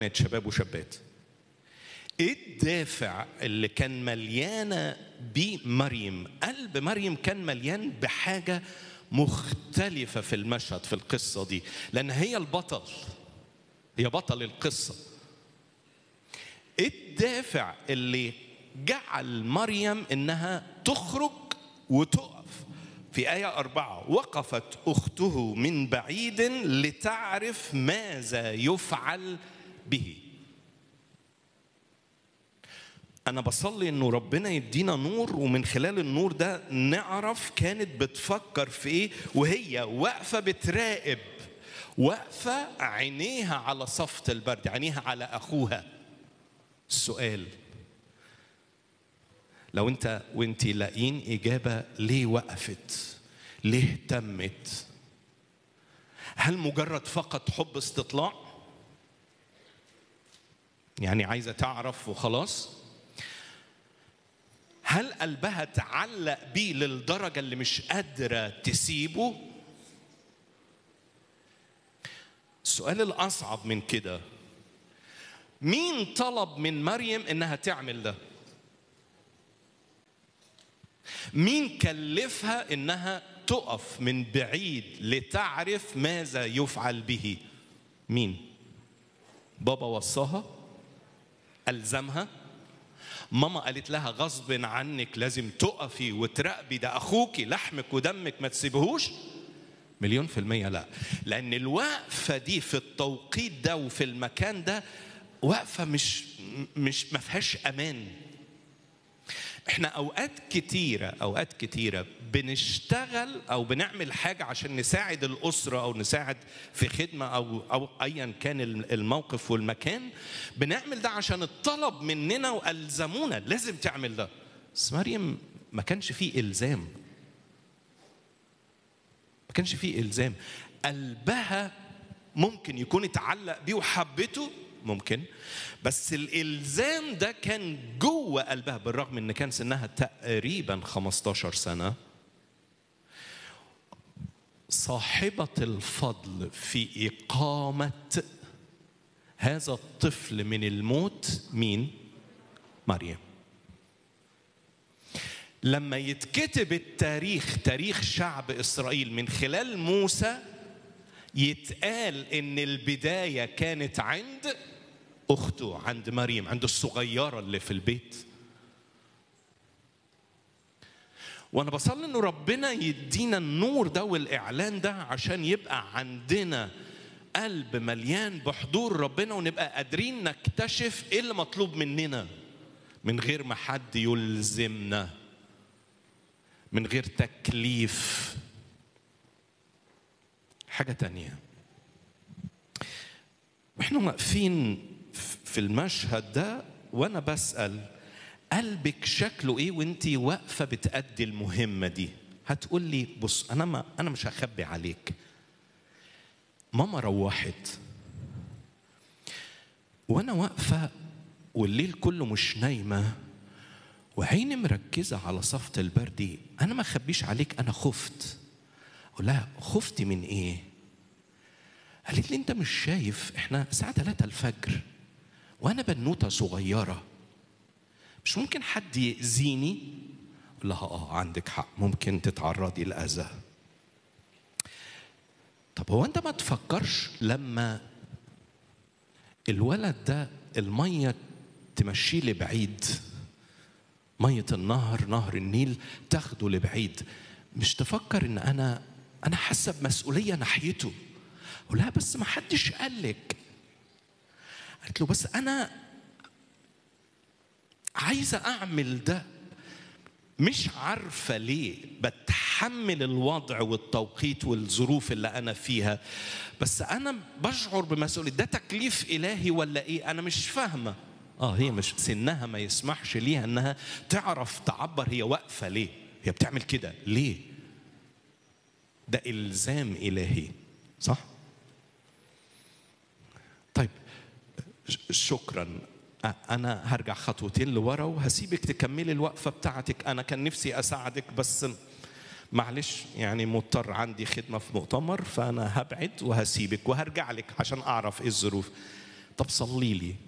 شباب وشابات ايه الدافع اللي كان مليانه بيه مريم قلب مريم كان مليان بحاجه مختلفه في المشهد في القصه دي لان هي البطل هي بطل القصه ايه الدافع اللي جعل مريم انها تخرج وتقف في آية أربعة وقفت أخته من بعيد لتعرف ماذا يفعل به أنا بصلي إنه ربنا يدينا نور ومن خلال النور ده نعرف كانت بتفكر في إيه وهي واقفة بتراقب واقفة عينيها على صفة البرد عينيها على أخوها السؤال لو انت وانت لاقيين اجابه ليه وقفت ليه اهتمت هل مجرد فقط حب استطلاع يعني عايزه تعرف وخلاص هل قلبها تعلق بيه للدرجه اللي مش قادره تسيبه السؤال الاصعب من كده مين طلب من مريم انها تعمل ده مين كلفها انها تقف من بعيد لتعرف ماذا يفعل به مين بابا وصاها الزمها ماما قالت لها غصب عنك لازم تقفي وتراقبي ده اخوكي لحمك ودمك ما تسيبهوش مليون في المية لا لأن الوقفة دي في التوقيت ده وفي المكان ده وقفة مش مش ما فيهاش أمان احنا اوقات كتيره اوقات كتيره بنشتغل او بنعمل حاجه عشان نساعد الاسره او نساعد في خدمه او او ايا كان الموقف والمكان بنعمل ده عشان الطلب مننا والزمونا لازم تعمل ده بس مريم ما كانش فيه الزام ما كانش فيه الزام قلبها ممكن يكون اتعلق بيه وحبته ممكن بس الالزام ده كان جوه قلبها بالرغم ان كان سنها تقريبا 15 سنه صاحبه الفضل في اقامه هذا الطفل من الموت مين مريم لما يتكتب التاريخ تاريخ شعب اسرائيل من خلال موسى يتقال ان البدايه كانت عند اخته عند مريم عند الصغيره اللي في البيت وانا بصلي انه ربنا يدينا النور ده والاعلان ده عشان يبقى عندنا قلب مليان بحضور ربنا ونبقى قادرين نكتشف ايه اللي مطلوب مننا من غير ما حد يلزمنا من غير تكليف حاجة تانية واحنا واقفين في المشهد ده وانا بسأل قلبك شكله ايه وانت واقفة بتأدي المهمة دي هتقول لي بص انا ما انا مش هخبي عليك ماما روحت وانا واقفة والليل كله مش نايمة وعيني مركزة على صفة البرد انا ما اخبيش عليك انا خفت اقول لها خفتي من ايه قالت لي انت مش شايف احنا الساعه 3 الفجر وانا بنوته صغيره مش ممكن حد ياذيني اقول لها اه عندك حق ممكن تتعرضي لاذى طب هو انت ما تفكرش لما الولد ده الميه تمشيه لبعيد ميه النهر نهر النيل تاخده لبعيد مش تفكر ان انا انا حاسه بمسؤوليه ناحيته اقول لها بس ما حدش قال لك قالت له بس انا عايزه اعمل ده مش عارفه ليه بتحمل الوضع والتوقيت والظروف اللي انا فيها بس انا بشعر بمسؤوليه ده تكليف الهي ولا ايه انا مش فاهمه اه هي مش سنها ما يسمحش ليها انها تعرف تعبر هي واقفه ليه هي بتعمل كده ليه ده الزام الهي صح طيب شكرا انا هرجع خطوتين لورا وهسيبك تكملي الوقفه بتاعتك انا كان نفسي اساعدك بس معلش يعني مضطر عندي خدمه في مؤتمر فانا هبعد وهسيبك وهرجع لك عشان اعرف ايه الظروف طب صلي لي